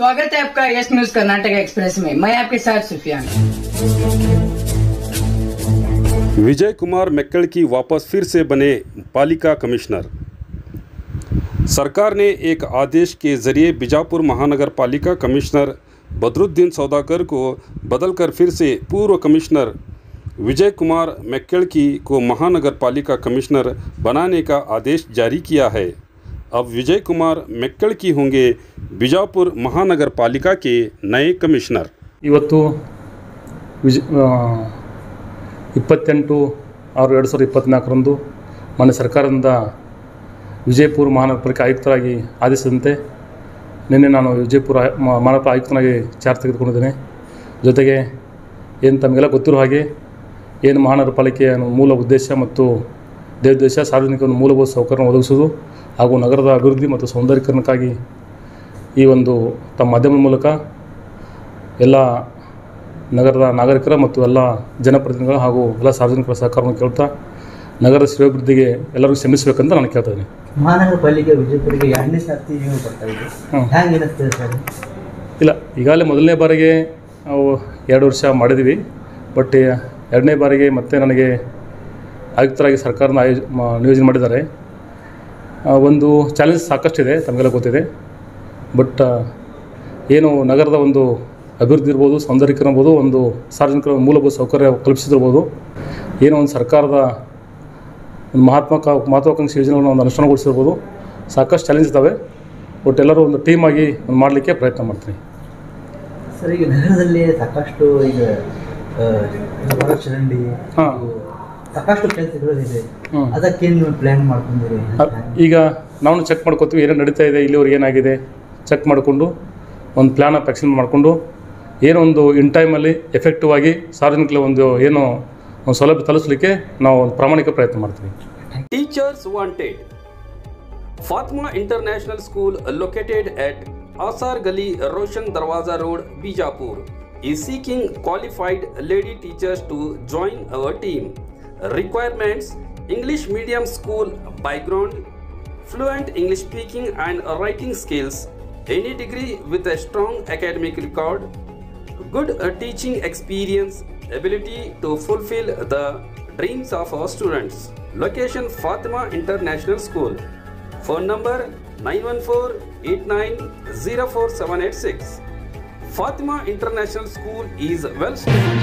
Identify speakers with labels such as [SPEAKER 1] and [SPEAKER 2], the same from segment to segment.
[SPEAKER 1] स्वागत है आपका यस न्यूज कर्नाटक एक्सप्रेस में मैं आपके साथ सुफियान
[SPEAKER 2] विजय कुमार मेक्कड़ की वापस फिर से बने पालिका कमिश्नर सरकार ने एक आदेश के जरिए बीजापुर महानगर पालिका कमिश्नर बदरुद्दीन सौदागर को बदलकर फिर से पूर्व कमिश्नर विजय कुमार मेक्कड़ की को महानगर पालिका कमिश्नर बनाने का आदेश जारी किया है अब विजय कुमार मेक्कड़ की होंगे बीजापुर महानगर पालिका के नए कमिश्नर
[SPEAKER 3] ಇವತ್ತು ವಿಜ ಆ, ಇಪ್ಪತ್ತೆಂಟು ಆರು ಎರಡು ಸಾವಿರದ ಇಪ್ಪತ್ತ್ನಾಲ್ಕರಂದು ಮಾನ್ಯ ಸರ್ಕಾರದಿಂದ ವಿಜಯಪುರ ಮಹಾನಗರ ಪಾಲಿಕೆ ಆಯುಕ್ತರಾಗಿ ಆದೇಶದಂತೆ ನಿನ್ನೆ ನಾನು ವಿಜಯಪುರ ಆಯು- ಮ- ಮಹಾನಗರ ಆಯುಕ್ತನಾಗಿ ಚಾರ್ಜ್ ತೆಗೆದುಕೊಂಡಿದ್ದೇನೆ ಜೊತೆಗೆ ಏನು ತಮಗೆಲ್ಲ ಗೊತ್ತಿರೋ ಹಾಗೆ ಏನು ಮಹಾನಗರ ಪಾಲಿಕೆಯ ಮೂಲ ಉದ್ದೇಶ ಮತ್ತು ದೇವೋದ್ದೇಶ ಸಾರ್ವಜನಿಕ ಒಂದು ಮೂಲಭೂತ ಸೌಕರ್ಯ ಒದಗಿಸುವುದು ಹಾಗೂ ನಗರದ ಅಭಿವೃದ್ಧಿ ಮತ್ತು ಸೌಂದರ್ಯೀಕರಣಕ್ಕಾಗಿ ಈ ಒಂದು ತಮ್ಮ ಮಾಧ್ಯಮದ ಮೂಲಕ ಎಲ್ಲ ನಗರದ ನಾಗರಿಕರ ಮತ್ತು ಎಲ್ಲ ಜನಪ್ರತಿನಿಧಿಗಳು ಹಾಗೂ ಎಲ್ಲ ಸಾರ್ವಜನಿಕರ ಸಹಕಾರವನ್ನು ಕೇಳ್ತಾ ನಗರದ ಶ್ರೇಯೋಭಿವೃದ್ಧಿಗೆ ಎಲ್ಲರಿಗೂ ಶ್ರಮಿಸಬೇಕಂತ ನಾನು ಕೇಳ್ತಾ ಇದ್ದೀನಿ
[SPEAKER 4] ಮಹಾನಗರ ಪಾಲಿಕೆ ವಿಜಯಪುರಿಗೆ ಎರಡನೇ ಸರ್ತಿ ನೀವು ಬರ್ತಾ ಇದ್ದೀವಿ
[SPEAKER 3] ಹ್ಮ್.
[SPEAKER 4] ಹೆಂಗೆ ಇರುತ್ತೆ ಸರ್
[SPEAKER 3] ಇಲ್ಲ ಈಗಾಗಲೇ ಮೊದಲನೇ ಬಾರಿಗೆ ನಾವು ಎರಡು ವರ್ಷ ಮಾಡಿದ್ವಿ ಬಟ್ ಎರಡನೇ ಬಾರಿಗೆ ಮತ್ತೆ ನನಗೆ ಆಯುಕ್ತರಾಗಿ ಸರ್ಕಾರದ ಆಯೋಜ ಮ- ನಿಯೋಜನೆ ಮಾಡಿದ್ದಾರೆ ಆ, ಒಂದು ಚಾಲೆಂಜ್ ಸಾಕಷ್ಟಿದೆ ತಮಗೆಲ್ಲ ಗೊತ್ತಿದೆ ಬಟ್ ಏನು ನಗರದ ಒಂದು ಅಭಿವೃದ್ಧಿ ಇರ್ಬೋದು ಸೌಂದರ್ಯೀಕರಣ ಇರ್ಬೋದು ಒಂದು ಸಾರ್ವಜನಿಕರ ಮೂಲಭೂತ ಸೌಕರ್ಯ ಕಲ್ಪಿಸಿದಿರ್ಬೋದು ಏನೋ ಒಂದು ಸರ್ಕಾರದ ಒಂದು ಮಹಾತ್ಮಕ ಮಹತ್ವಾಕಾಂಕ್ಷಿ ಯೋಜನೆಗಳನ್ನು ಒಂದು ಅನುಷ್ಠಾನಗೊಳಿಸಿರ್ಬೋದು ಸಾಕಷ್ಟು ಚಾಲೆಂಜ್ ಇದ್ದಾವೆ ಬಟ್ ಎಲ್ಲರೂ ಒಂದು ಟೀಮ್ ಆಗಿ ಒಂದು ಮಾಡಲಿಕ್ಕೆ ಪ್ರಯತ್ನ ಮಾಡ್ತೀನಿ
[SPEAKER 4] ಸರ್ ಈಗ ನಗರದಲ್ಲಿ ಸಾಕಷ್ಟು ಈಗ ಆ, ರಬ್ಬರ್ ಚರಂಡಿ
[SPEAKER 3] ಹಾ.
[SPEAKER 4] ಹಾಗೂ ಸಾಕಷ್ಟು ಕೆಲಸಗಳು ಇದೆ
[SPEAKER 3] ಹ್ಮ್.
[SPEAKER 4] ಅದಕ್ಕೆ ನೀವು ಪ್ಲ್ಯಾನ್ ಮಾಡ್ಕೊಂಡಿರಿ
[SPEAKER 3] ಅ- ಈಗ ನಾವು ಚೆಕ್ ಮಾಡ್ಕೋತೀವಿ ಏನೇನು ನಡೀತಾ ಇದೆ ಇಲ್ಲಿವರೆಗೆ ಏನಾಗಿದೆ ಚೆಕ್ ಮಾಡಿಕೊಂಡು ಒಂದು ಪ್ಲ್ಯಾನ್ ಆಫ್ ಆ್ಯಕ್ಷನ್ ಮಾಡಿಕೊಂಡು ಏನೋ ಒಂದು ಇನ್ ಟೈಮಲ್ಲಿ ಎಫೆಕ್ಟಿವ್ ಆಗಿ ಸಾರ್ವಜನಿಕರ ಒಂದು ಏನೋ ಒಂದು ಸೌಲಭ್ಯ ತಲುಪಿಸಲಿಕ್ಕೆ ನಾವು ಒಂದು ಪ್ರಾಮಾಣಿಕ ಪ್ರಯತ್ನ ಮಾಡ್ತೀವಿ
[SPEAKER 2] Teachers wanted. Fatma International School, located at Asar Gali, Roshan Darwaza Road, Bijapur, is seeking qualified lady teachers to join our team. Requirements English medium school background, fluent English speaking and writing skills, any degree with a strong academic record, good uh, teaching experience, ability to fulfill the dreams of our students. Location Fatima International School. Phone number 914-8904-786. Fatima International School is well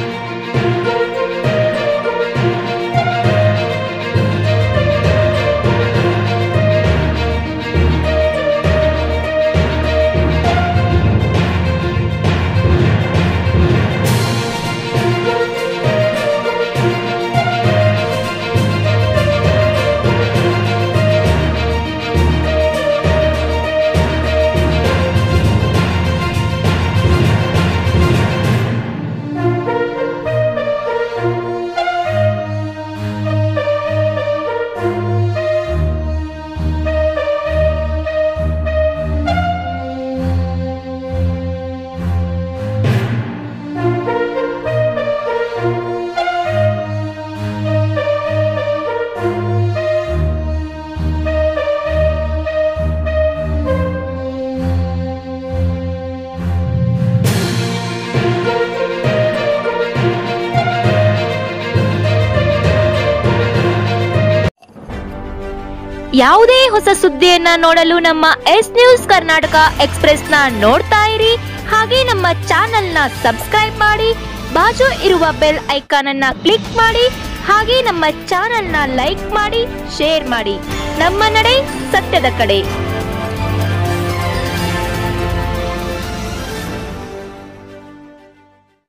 [SPEAKER 5] ಯಾವುದೇ ಹೊಸ ಸುದ್ದಿಯನ್ನ ನೋಡಲು ನಮ್ಮ S news Karnataka ಎಕ್ಸ್ಪ್ರೆಸ್ನ ನೋಡ್ತಾ ಇರಿ ಹಾಗೆ ನಮ್ಮ ಚಾನೆಲ್ನ subscribe ಮಾಡಿ ಬಾಜು ಇರುವ ಬೆಲ್ ಐಕಾನ್ ಅನ್ನ ಕ್ಲಿಕ್ ಮಾಡಿ ಹಾಗೆ ನಮ್ಮ ಚಾನೆಲ್ನ ಲೈಕ್ ಮಾಡಿ ಶೇರ್ ಮಾಡಿ ನಮ್ಮ ನಡೆ ಸತ್ಯದ ಕಡೆ